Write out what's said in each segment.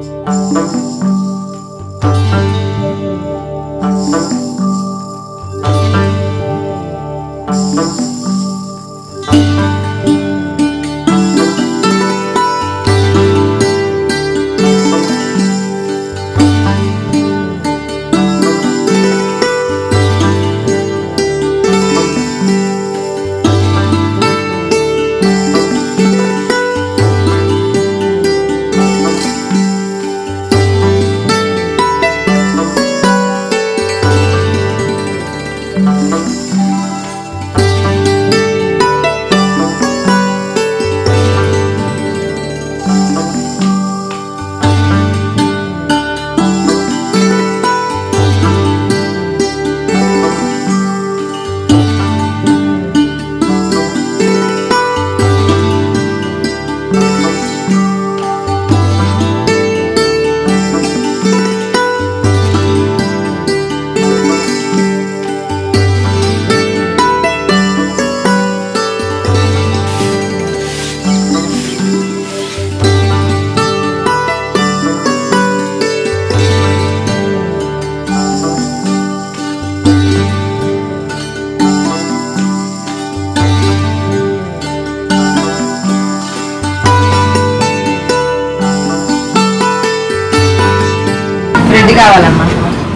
red కావాలమ్మా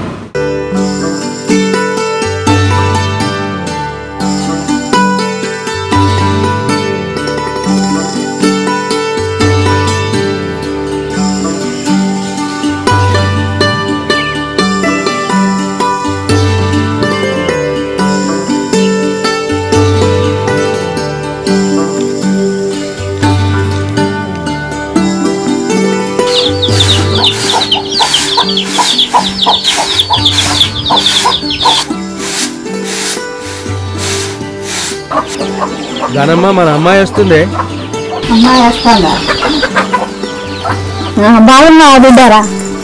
ఘనమ్మ మన అమ్మాయి వస్తుంది అమ్మాయి వస్తుందా బాగున్నావా బిడ్డారా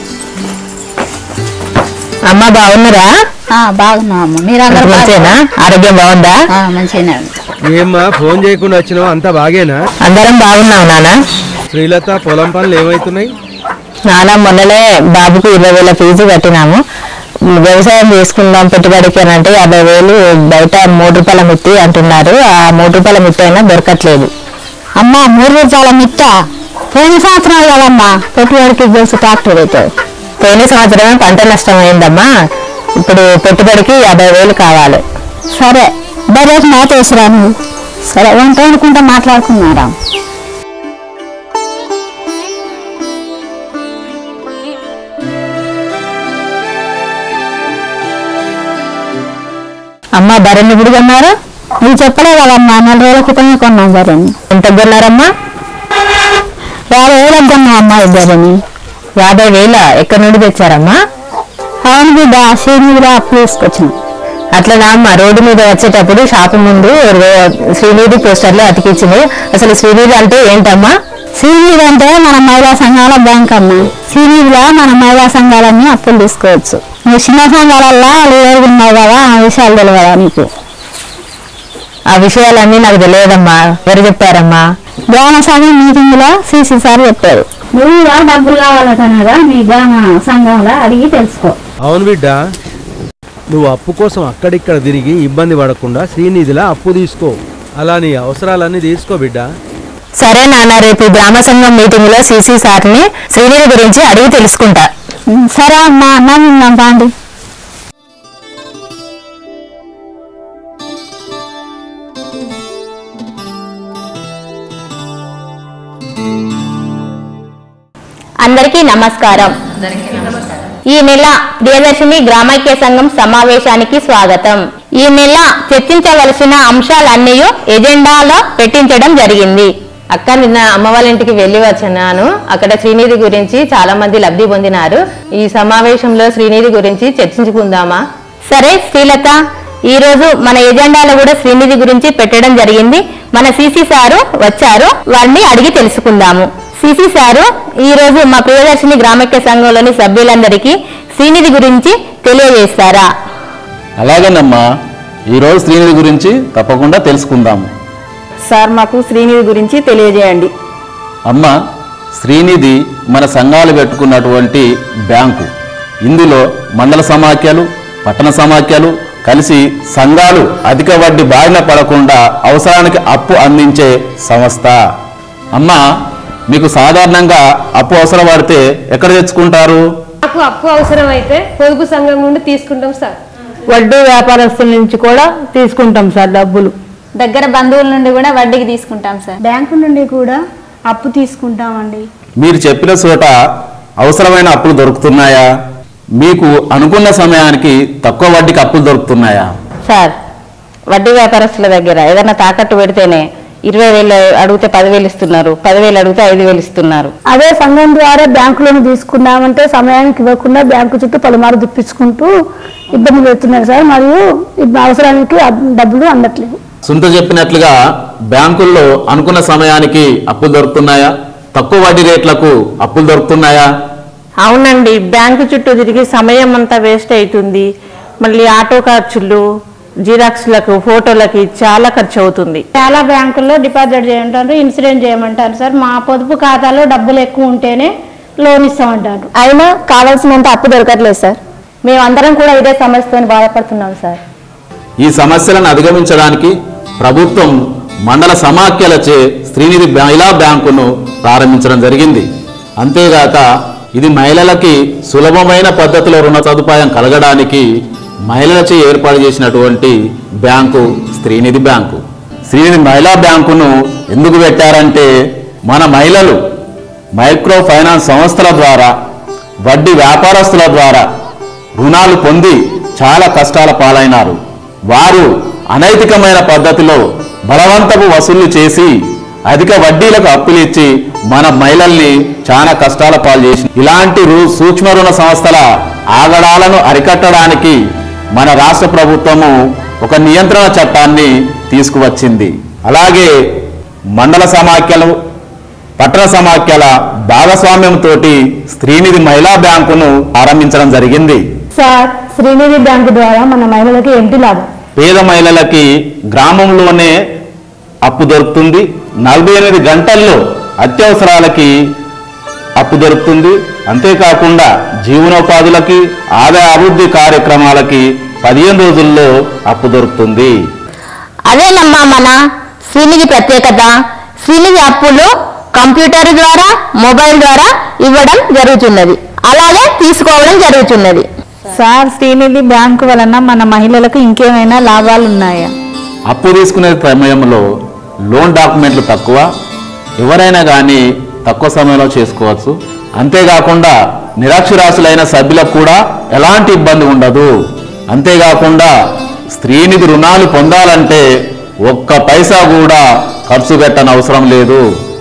అమ్మ బాగున్నారా బాగున్నావమ్మ మీరందరూ మంచిదేనా ఆరోగ్యం బాగుందా మంచిగా ఏమ్మా ఫోన్ చేయకుండా వచ్చినావు అంతా బాగేనా అందరం బాగున్నాం నాన్న శ్రీలత పొలం పనులు ఏమవుతున్నాయి నాన్న మొన్నలే బాబుకు ఇరవై వేల ఫీజు కట్టినాము వ్యవసాయం చేసుకుందాం పెట్టుబడికి అని అంటే యాభై వేలు బయట మూడు రూపాయల మిత్తి అంటున్నారు ఆ మూడు రూపాయల మిత్తి అయినా దొరకట్లేదు అమ్మ మూడు రూపాయల మిట్ట పోయిన సంవత్సరం కదమ్మా పెట్టుబడికి తెలిసి ట్రాక్టర్ అవుతుంది పోయిన సంవత్సరం పంట నష్టం అయిందమ్మా ఇప్పుడు పెట్టుబడికి యాభై వేలు కావాలి సరే బరేసి మాట వేసిరా నువ్వు సరే వంట అనుకుంటా మాట్లాడుకున్నారా అమ్మ బర్రెని ఇప్పుడు కొన్నారు నువ్వు చెప్పలే కదమ్మా నెల రోజుల క్రితమే కొన్నాం బర్రెని ఎంత కొన్నారమ్మా యాభై వేలకు కొన్నాం అమ్మా ఈ బర్రెని యాభై వేల ఎక్కడి నుండి తెచ్చారమ్మా అవును బిడ్డ శ్రీనిధిలో అప్పు తీసుకొచ్చాం అట్లా అమ్మ రోడ్డు మీద వచ్చేటప్పుడు షాపు ముందు రో- శ్రీనిధి పోస్టర్లు అతికించింది అసలు శ్రీనిధి అంటే ఏంటమ్మా శ్రీనిధి అంటే మన మహిళా సంఘాల బ్యాంక్ అమ్మా శ్రీనిధిలో మన మహిళా సంఘాలన్నీ అప్పులు తీసుకోవచ్చు నువ్వు చిన్న సంఘాలల్లో లీడర్గా ఉన్నావు కదా ఆ విషయాలు తెలియదా నీకు ఆ విషయాలన్నీ నాకు తెలియదమ్మా ఎవరు చెప్పారమ్మా గ్రామ సంఘం మీటింగ్ లో సీసీ సార్ చెప్పారు నువ్వు కూడా డబ్బులు కావాలటనగా మీ గ్రామ సంఘంలో అడిగి తెలుసుకో అవును బిడ్డ నువ్వు అప్పు కోసం అక్కడిక్కడ తిరిగి ఇబ్బంది పడకుండా శ్రీనిధిలా అప్పు తీసుకో అలా నీ అవసరాలన్నీ తీసుకో బిడ్డ సరే నాన్న రేపు గ్రామ సంఘం మీటింగ్ లో సీసీ సార్ని శ్రీనిధి గురించి అడిగి తెలుసుకుంటా ఉమ్, సరే అమ్మా అన్నం తిందాం పాండి అందరికీ నమస్కారం ఈ నెల ప్రియదర్శిని గ్రామైక్య సంఘం సమావేశానికి స్వాగతం ఈ నెల చర్చించవలసిన అంశాలన్నీ ఎజెండాలో పెట్టించడం జరిగింది అక్క నిన్న అమ్మ వాళ్ళ ఇంటికి వెళ్ళి వచ్చాను అక్కడ శ్రీనిధి గురించి చాలా మంది లబ్ధి పొందినారు ఈ సమావేశంలో శ్రీనిధి గురించి చర్చించుకుందామా సరే శ్రీలత ఈ రోజు మన ఎజెండాలో కూడా శ్రీనిధి గురించి పెట్టడం జరిగింది మన సిసి సారు వచ్చారు వారిని అడిగి తెలుసుకుందాము సిసి సారు ఈ రోజు మా ప్రియదర్శిని గ్రామైక్య సంఘంలోని సభ్యులందరికీ శ్రీనిధి గురించి తెలియజేస్తారా అలాగేనమ్మా ఈరోజు శ్రీనిధి గురించి తప్పకుండా తెలుసుకుందాము సార్ మాకు శ్రీనిధి గురించి తెలియజేయండి అమ్మ శ్రీనిధి మన సంఘాలు పెట్టుకున్నటువంటి బ్యాంకు ఇందులో మండల సమాఖ్యలు పట్టణ సమాఖ్యలు కలిసి సంఘాలు అధిక వడ్డీ బారిన పడకుండా అవసరానికి అప్పు అందించే సంస్థ అమ్మా మీకు సాధారణంగా అప్పు అవసరం పడితే ఎక్కడ తెచ్చుకుంటారు నాకు అప్పు అవసరం అయితే పొదుపు సంఘం నుండి తీసుకుంటాం సార్ వడ్డీ వ్యాపారస్తుల నుంచి కూడా తీసుకుంటాం సార్ డబ్బులు దగ్గర బంధువుల నుండి కూడా వడ్డీకి తీసుకుంటాం సార్ బ్యాంకు నుండి కూడా అప్పు తీసుకుంటామండి మీరు చెప్పిన చోట అవసరమైన అప్పులు దొరుకుతున్నాయా మీకు అనుకున్న సమయానికి తక్కువ వడ్డీకి అప్పులు దొరుకుతున్నాయా సార్ వడ్డీ వ్యాపారస్తుల దగ్గర ఏదైనా తాకట్టు పెడితేనే ఇరవై వేలు అడిగితే పదివేలు ఇస్తున్నారు పదివేలు అడిగితే ఐదు వేలు ఇస్తున్నారు అదే సంఘం ద్వారా బ్యాంకులను తీసుకున్నామంటే సమయానికి ఇవ్వకుండా బ్యాంకు చుట్టూ పలుమారు దుప్పించుకుంటూ ఇబ్బంది పెడుతున్నారు సార్ మరియు ఇప్పుడు అవసరానికి అ- డబ్బులు అందట్లేవు సుంత చెప్పినట్లుగా బ్యాంకుల్లో అనుకున్న సమయానికి అప్పులు దొరుకుతున్నాయా తక్కువ వడ్డీ రేట్లకు అప్పులు దొరుకుతున్నాయా అవునండి బ్యాంకు చుట్టూ తిరిగి సమయం అంతా వేస్ట్ అవుతుంది మళ్ళీ ఆటో ఖర్చులు జిరాక్స్లకు ఫోటోలకి చాలా ఖర్చు అవుతుంది చాలా బ్యాంకుల్లో డిపాజిట్ చేయమంటారు ఇన్సూరెన్స్ చేయమంటారు సార్ మా పొదుపు ఖాతాలో డబ్బులు ఎక్కువ ఉంటేనే లోన్ ఇస్తామంటారు అయినా కావాల్సినంత అప్పు దొరకట్లేదు సార్ మేమందరం కూడా ఇదే సమస్యతో బాధపడుతున్నాం సార్ ఈ సమస్యలను అధిగమించడానికి ప్రభుత్వం మండల సమాఖ్యలచే శ్రీనిధి మహిళా బ్యాంకును ప్రారంభించడం జరిగింది అంతేగాక ఇది మహిళలకి సులభమైన పద్ధతిలో రుణ సదుపాయం కలగడానికి మహిళలచే ఏర్పాటు చేసినటువంటి బ్యాంకు శ్రీనిధి బ్యాంకు శ్రీనిధి మహిళా బ్యాంకును ఎందుకు పెట్టారంటే మన మహిళలు మైక్రో ఫైనాన్స్ సంస్థల ద్వారా వడ్డీ వ్యాపారస్తుల ద్వారా రుణాలు పొంది చాలా కష్టాల పాలైనారు వారు అనైతికమైన పద్ధతిలో బలవంతపు వసూళ్లు చేసి అధిక వడ్డీలకు అప్పులిచ్చి మన మహిళల్ని చాలా కష్టాల పాలు చేసి ఇలాంటి రు- సూక్ష్మ రుణ సంస్థల ఆగడాలను అరికట్టడానికి మన రాష్ట్ర ప్రభుత్వము ఒక నియంత్రణ చట్టాన్ని తీసుకువచ్చింది అలాగే మండల సమాఖ్యలు పట్టణ సమాఖ్యల భాగస్వామ్యంతో స్త్రీనిధి మహిళా బ్యాంకును ఆరంభించడం జరిగింది సార్ శ్రీనిధి బ్యాంకు ద్వారా మన మహిళలకి ఏంటి లాభం పేద మహిళలకి గ్రామంలోనే అప్పు దొరుకుతుంది నలభై ఎనిమిది గంటల్లో అత్యవసరాలకి అప్పు దొరుకుతుంది అంతేకాకుండా జీవనోపాధులకి ఆదాయ అభివృద్ధి కార్యక్రమాలకి పదిహేను రోజుల్లో అప్పు దొరుకుతుంది అదేనమ్మా మన శ్రీనిధి ప్రత్యేకత శ్రీనిధి అప్పులు కంప్యూటర్ ద్వారా మొబైల్ ద్వారా ఇవ్వడం జరుగుతున్నది అలాగే తీసుకోవడం జరుగుతున్నది సార్ శ్రీనిధి బ్యాంకు వలన మన మహిళలకు ఇంకేమైనా లాభాలు ఉన్నాయా అప్పు తీసుకునే సమయంలో లోన్ డాక్యుమెంట్లు తక్కువ ఎవరైనా కానీ తక్కువ సమయంలో చేసుకోవచ్చు అంతేకాకుండా నిరక్షరాస్యులైన సభ్యులకు కూడా ఎలాంటి ఇబ్బంది ఉండదు అంతేకాకుండా స్త్రీనిధి రుణాలు పొందాలంటే ఒక్క పైసా కూడా ఖర్చు పెట్టని అవసరం లేదు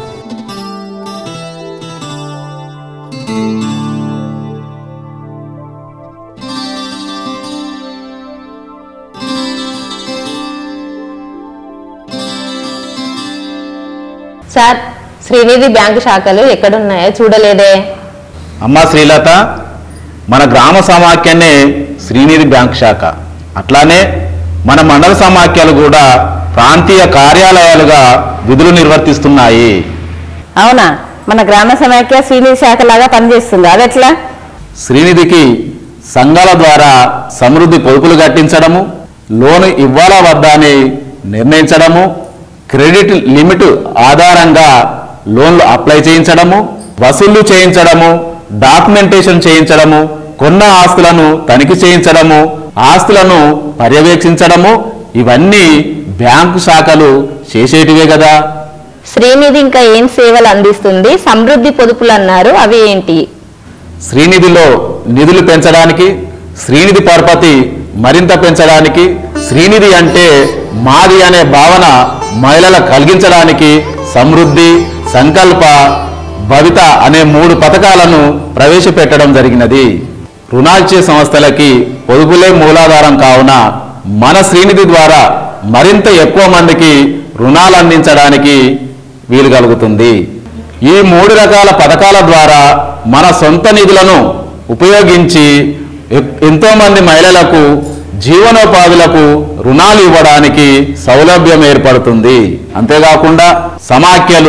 సార్ శ్రీనిధి బ్యాంకు శాఖలు ఎక్కడున్నాయో చూడలేదే అమ్మ శ్రీలత మన గ్రామ సమాఖ్యనే శ్రీనిధి బ్యాంక్ శాఖ అట్లానే మన మండల సమాఖ్యలు కూడా ప్రాంతీయ కార్యాలయాలుగా విధులు నిర్వర్తిస్తున్నాయి అవునా మన గ్రామ సమాఖ్య శ్రీనిధి శాఖ లాగా పనిచేస్తుంది అదెట్లా శ్రీనిధికి సంఘాల ద్వారా సమృద్ధి పొదుపులు కట్టించడము లోను ఇవ్వాలా వద్దా అని నిర్ణయించడము క్రెడిట్ లిమిట్ ఆధారంగా లోన్లు అప్లై చేయించడము వసూళ్లు చేయించడము డాక్యుమెంటేషన్ చేయించడము కొన్న ఆస్తులను తనిఖీ చేయించడము ఆస్తులను పర్యవేక్షించడము ఇవన్నీ బ్యాంకు శాఖలు చేసేటివే కదా శ్రీనిధి ఇంకా ఏం సేవలు అందిస్తుంది సమృద్ధి పొదుపులు అన్నారు అవి ఏంటి శ్రీనిధిలో నిధులు పెంచడానికి శ్రీనిధి పరపతి మరింత పెంచడానికి శ్రీనిధి అంటే మాది అనే భావన మహిళల కలిగించడానికి సమృద్ధి సంకల్ప భవిత అనే మూడు పథకాలను ప్రవేశపెట్టడం జరిగినది రుణాల్చే సంస్థలకి పొదుపులే మూలాధారం కావున మన శ్రీనిధి ద్వారా మరింత ఎక్కువ మందికి రుణాలు అందించడానికి వీలు కలుగుతుంది ఈ మూడు రకాల పథకాల ద్వారా మన సొంత నిధులను ఉపయోగించి ఎ- ఎంతో మంది మహిళలకు జీవనోపాధులకు రుణాలు ఇవ్వడానికి సౌలభ్యం ఏర్పడుతుంది అంతేకాకుండా సమాఖ్యలు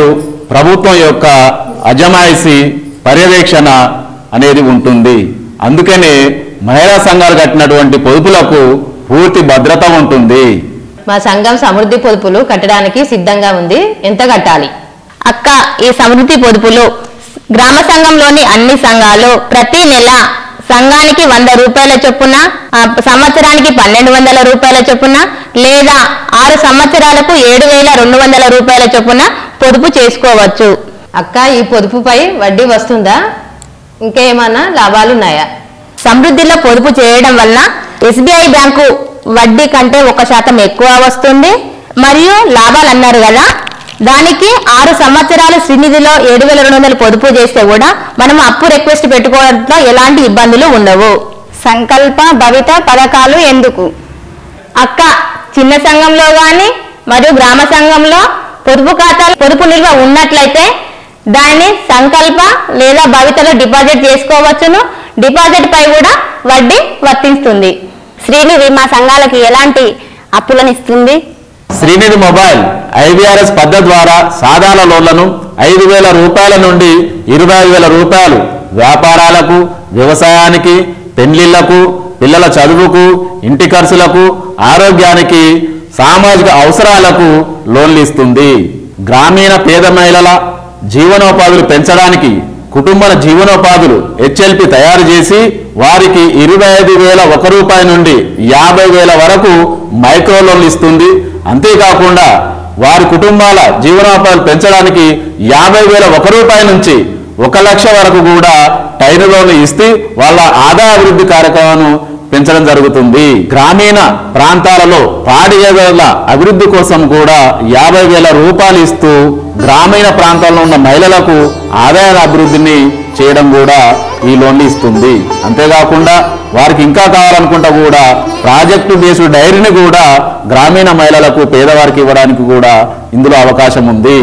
ప్రభుత్వం యొక్క అజమాయిషి పర్యవేక్షణ అనేది ఉంటుంది అందుకనే మహిళా సంఘాలు కట్టినటువంటి పొదుపులకు పూర్తి భద్రత ఉంటుంది మా సంఘం సమృద్ధి పొదుపులు కట్టడానికి సిద్ధంగా ఉంది ఎంత కట్టాలి అక్క ఈ సమృద్ధి పొదుపులు గ్రామ సంఘంలోని అన్ని సంఘాలు ప్రతి నెల సంఘానికి వంద రూపాయల చొప్పున ఆ, సంవత్సరానికి పన్నెండు వందల రూపాయల చొప్పున లేదా ఆరు సంవత్సరాలకు ఏడు వేల రెండు వందల రూపాయల చొప్పున పొదుపు చేసుకోవచ్చు అక్క ఈ పొదుపుపై వడ్డీ వస్తుందా ఇంకా ఏమన్నా లాభాలు ఉన్నాయా సమృద్ధిలో పొదుపు చేయడం వల్ల ఎస్బీఐ బ్యాంకు వడ్డీ కంటే ఒక శాతం ఎక్కువ వస్తుంది మరియు లాభాలు అన్నారు కదా దానికి ఆరు సంవత్సరాలు శ్రీనిధిలో ఏడు వేల రెండు వందలు పొదుపు చేస్తే కూడా మనం అప్పు రిక్వెస్ట్ పెట్టుకోవడంతో ఎలాంటి ఇబ్బందులు ఉండవు సంకల్ప భవిత పథకాలు ఎందుకు అక్క చిన్న సంఘంలో గాని మరియు గ్రామ సంఘంలో పొదుపు ఖాతాలు పొదుపు నిల్వ ఉన్నట్లయితే దాన్ని సంకల్ప లేదా భవితలో డిపాజిట్ చేసుకోవచ్చును డిపాజిట్ పై కూడా వడ్డీ వర్తిస్తుంది శ్రీనిధి మా సంఘాలకి ఎలాంటి అప్పులను ఇస్తుంది శ్రీనిధి మొబైల్ ఐబిఆర్ఎస్ పద్ధతి ద్వారా సాధారణ లోన్లను ఐదు వేల రూపాయల నుండి ఇరవై ఐదు వేల రూపాయలు వ్యాపారాలకు వ్యవసాయానికి పెళ్లిళ్లకు పిల్లల చదువుకు ఇంటి ఖర్చులకు ఆరోగ్యానికి సామాజిక అవసరాలకు లోన్లు ఇస్తుంది గ్రామీణ పేద మహిళల జీవనోపాధులు పెంచడానికి కుటుంబాల జీవనోపాధులు హెచ్ఎల్పి తయారు చేసి వారికి ఇరవై ఐదు వేల ఒక రూపాయి నుండి యాభై వేల వరకు మైక్రో లోన్లు ఇస్తుంది అంతేకాకుండా వారి కుటుంబాల జీవనోపాధులు పెంచడానికి యాభై వేల ఒక రూపాయి నుంచి ఒక లక్ష వరకు కూడా టైర్ లోన్లు ఇస్తే వాళ్ళ ఆదాయ అభివృద్ధి కార్యక్రమాన్ని పెంచడం జరుగుతుంది గ్రామీణ ప్రాంతాలలో పాడి గేదెల అభివృద్ధి కోసం కూడా యాభై వేల రూపాయలు ఇస్తూ గ్రామీణ ప్రాంతాల్లో ఉన్న మహిళలకు ఆదాయ అభివృద్ధిని చేయడం కూడా ఈ లోన్లు ఇస్తుంది అంతేకాకుండా వారికి ఇంకా కావాలనుకుంటా కూడా ప్రాజెక్టు బేస్డ్ డైరీని కూడా గ్రామీణ మహిళలకు పేదవారికి ఇవ్వడానికి కూడా ఇందులో అవకాశం ఉంది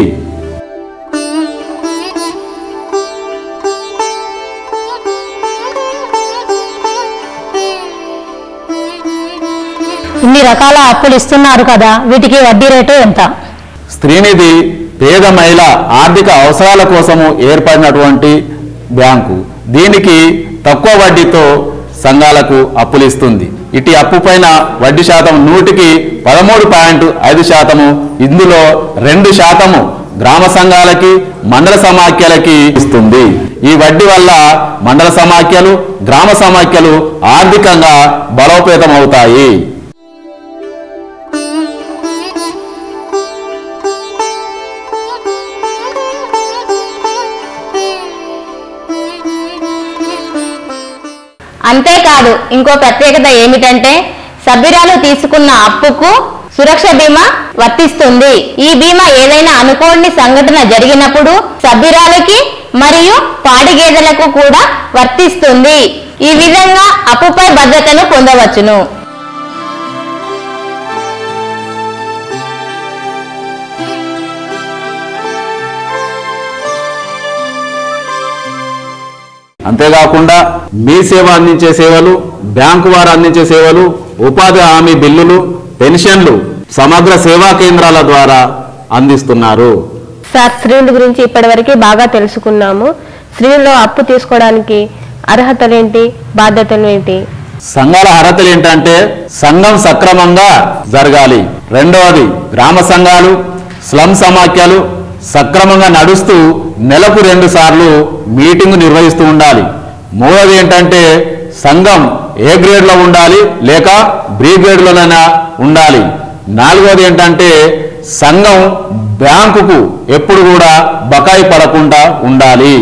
ఇన్ని రకాల అప్పులు ఇస్తున్నారు కదా వీటికి వడ్డీ రేటు ఎంత స్త్రీనిధి పేద మహిళ ఆర్థిక అవసరాల కోసము ఏర్పడినటువంటి బ్యాంకు దీనికి తక్కువ వడ్డీతో సంఘాలకు అప్పులు ఇస్తుంది ఇటు అప్పు పైన వడ్డీ శాతం నూటికి పదమూడు పాయింట్ ఐదు శాతము ఇందులో రెండు శాతము గ్రామ సంఘాలకి మండల సమాఖ్యలకి ఇస్తుంది ఈ వడ్డీ వల్ల మండల సమాఖ్యలు గ్రామ సమాఖ్యలు ఆర్థికంగా బలోపేతం అవుతాయి అంతేకాదు ఇంకో ప్రత్యేకత ఏమిటంటే సభ్యురాలు తీసుకున్న అప్పుకు సురక్ష బీమా వర్తిస్తుంది ఈ బీమా ఏదైనా అనుకోని సంఘటన జరిగినప్పుడు సభ్యురాలకి మరియు పాడి గేదెలకు కూడా వర్తిస్తుంది ఈ విధంగా అప్పుపై భద్రతను పొందవచ్చును అంతేకాకుండా మీ సేవ అందించే సేవలు బ్యాంకు వారు అందించే సేవలు ఉపాధి హామీ బిల్లులు పెన్షన్లు సమగ్ర సేవా కేంద్రాల ద్వారా అందిస్తున్నారు సార్ స్త్రీల గురించి ఇప్పటివరకు బాగా తెలుసుకున్నాము స్త్రీల్లో అప్పు తీసుకోవడానికి అర్హతలేంటి బాధ్యతలు ఏంటి సంఘాల అర్హతలు ఏంటంటే సంఘం సక్రమంగా జరగాలి రెండవది గ్రామ సంఘాలు స్లమ్ సమాఖ్యలు సక్రమంగా నడుస్తూ నెలకు రెండు సార్లు మీటింగ్ నిర్వహిస్తూ ఉండాలి మూడవది ఏంటంటే సంఘం ఏ గ్రేడ్లో ఉండాలి లేక బి గ్రేడ్లోనైనా ఉండాలి నాలుగవది ఏంటంటే సంఘం బ్యాంకుకు ఎప్పుడు కూడా బకాయి పడకుండా ఉండాలి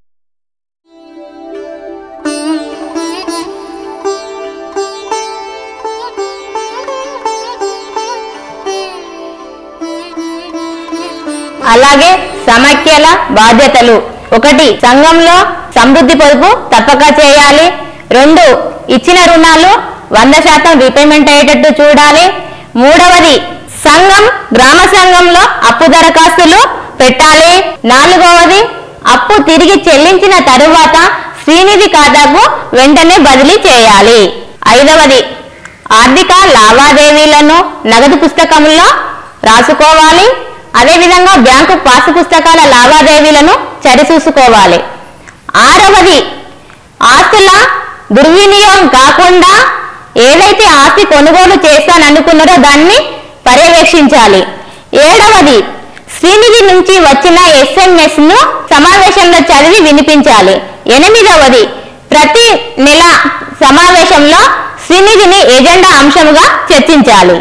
అలాగే సమాఖ్యల బాధ్యతలు ఒకటి సంఘంలో సమృద్ధి పొదుపు తప్పక చేయాలి రెండు ఇచ్చిన రుణాలు వంద శాతం రీపేమెంట్ అయ్యేటట్టు చూడాలి మూడవది సంఘం గ్రామ సంఘంలో అప్పు దరఖాస్తులు పెట్టాలి నాలుగవది అప్పు తిరిగి చెల్లించిన తరువాత శ్రీనిధి ఖాతాకు వెంటనే బదిలీ చేయాలి ఐదవది ఆర్థిక లావాదేవీలను నగదు పుస్తకంలో రాసుకోవాలి అదేవిధంగా బ్యాంకు పాసు పుస్తకాల లావాదేవీలను సరిచూసుకోవాలి ఆరవది ఆస్తుల దుర్వినియోగం కాకుండా ఏదైతే ఆస్తి కొనుగోలు చేస్తాననుకున్నారో దాన్ని పర్యవేక్షించాలి ఏడవది శ్రీనిధి నుంచి వచ్చిన ఎస్ఎంఎస్ ను సమావేశంలో చదివి వినిపించాలి ఎనిమిదవది ప్రతి నెల సమావేశంలో శ్రీనిధిని ఎజెండా అంశముగా చర్చించాలి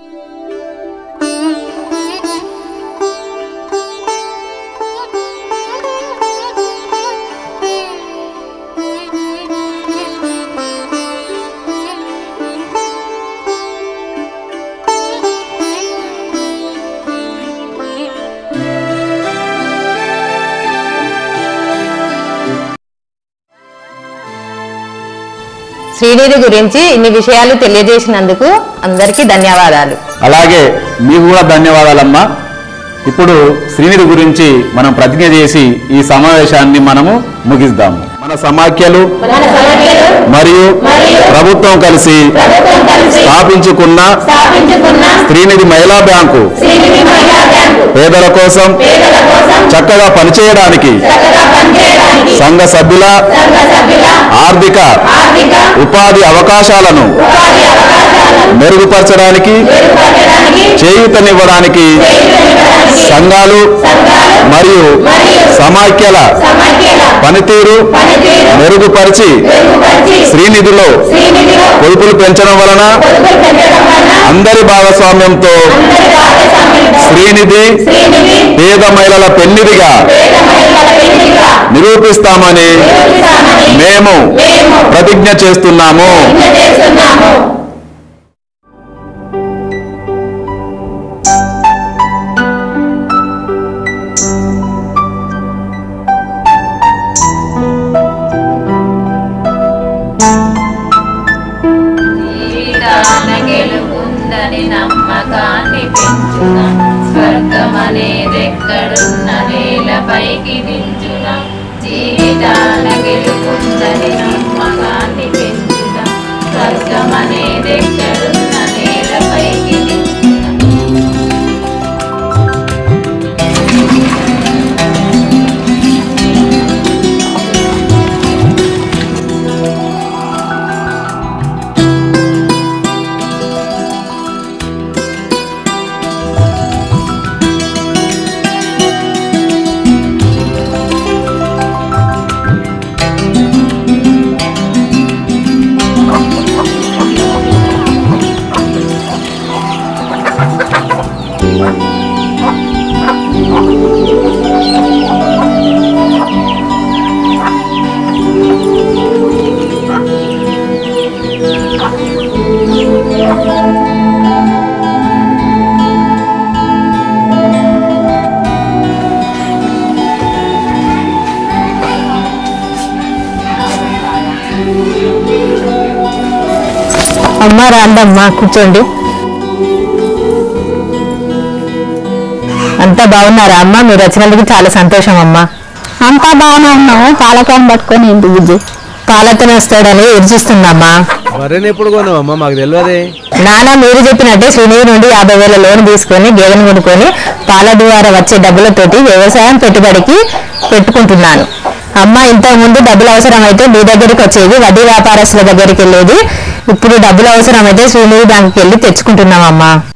శ్రీనిధి గురించి ఇన్ని విషయాలు తెలియజేసినందుకు అందరికీ ధన్యవాదాలు అలాగే మీకు కూడా ధన్యవాదాలమ్మా ఇప్పుడు శ్రీనిధి గురించి మనం ప్రతిజ్ఞ చేసి ఈ సమావేశాన్ని మనము ముగిద్దాము మన సమాఖ్యలు మరియు ప్రభుత్వం కలిసి స్థాపించుకున్న శ్రీనిధి మహిళా బ్యాంకు పేదల కోసం చక్కగా పనిచేయడానికి సంఘ సభ్యుల ఆర్థిక ఉపాధి అవకాశాలను మెరుగుపరచడానికి చేయూతనివ్వడానికి సంఘాలు మరియు సమాఖ్యల పనితీరు మెరుగుపరిచి శ్రీనిధిలో పొదుపులు పెంచడం వలన అందరి భాగస్వామ్యంతో శ్రీనిధి పేద మహిళల పెన్నిధిగా నిరూపిస్తామని మేము ప్రతిజ్ఞ చేస్తున్నాము జీవితాన గెలుపుందని నమ్మకాన్ని పెంచున స్వర్గమనేదెక్కడున్న నేలపైకి దించున జీవితాన గెలుపుందని నమ్మకాన్ని పెంచున స్వర్గమనేదెక్కడున్న నేలపైకి దించున అమ్మ రాండమ్మా కూర్చోండి అంతా బాగున్నారా అమ్మ మీరు వచ్చినందుకు చాలా సంతోషం అమ్మా అంతా బాగానే ఉన్నాము పాలకాన్ని పట్టుకొని ఇంటి బుజ్జి పాలతోనే వస్తాడని ఎదురుచూస్తుందమ్మా బర్రెని ఎప్పుడు కొన్నావమ్మా మాకు తెలియదే నాన్న మీరు చెప్పినట్టే శ్రీనిధి నుండి యాభై వేల లోన్ తీసుకొని గేదెను కొనుక్కొని పాల ద్వారా వచ్చే డబ్బులతోటి వ్యవసాయం పెట్టుబడికి పెట్టుకుంటున్నాను అమ్మ ఇంతకు ముందు డబ్బులు అవసరమైతే మీ దగ్గరికి వచ్చేది వడ్డీ వ్యాపారస్తుల దగ్గరికి వెళ్ళేది ఇప్పుడు డబ్బులు అవసరమైతే శ్రీనిధి బ్యాంకుకి వెళ్ళి తెచ్చుకుంటున్నాం అమ్మా